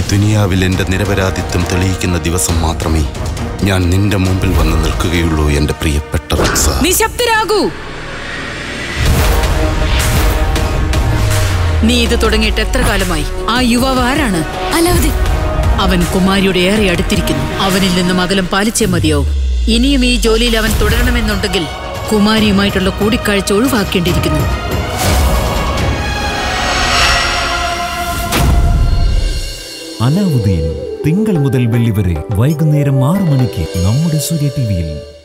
ദുനിയാവിൽ എൻ്റെ നിരപരാധിത്വം തെളിയിക്കുന്ന ദിവസം മാത്രമേ ഞാൻ നിന്റെ മുമ്പിൽ വന്ന് നിൽക്കുകയുള്ളൂ എൻ്റെ പ്രിയപ്പെട്ട റക്സ നിശബ്ദരാകൂ നീ ഇത് തുടങ്ങിയിട്ട് എത്ര കാലമായി ആ യുവാവ് ആരാണ് അലാവുദ്ദീൻ അവൻ കുമാരിയുടെ ഏറെ അടുത്തിരിക്കുന്നു അവനിൽ നിന്നും അകലം പാലിച്ചേ മതിയോ ഇനിയും ഈ ജോലിയിൽ അവൻ തുടരണമെന്നുണ്ടെങ്കിൽ കുമാരിയുമായിട്ടുള്ള കൂടിക്കാഴ്ച ഒഴിവാക്കേണ്ടിയിരിക്കുന്നു അലാവുദ്ദീൻ തിങ്കൾ മുതൽ വെള്ളി വരെ വൈകുന്നേരം ആറു മണിക്ക് നമ്മുടെ സൂര്യ ടിവിയിൽ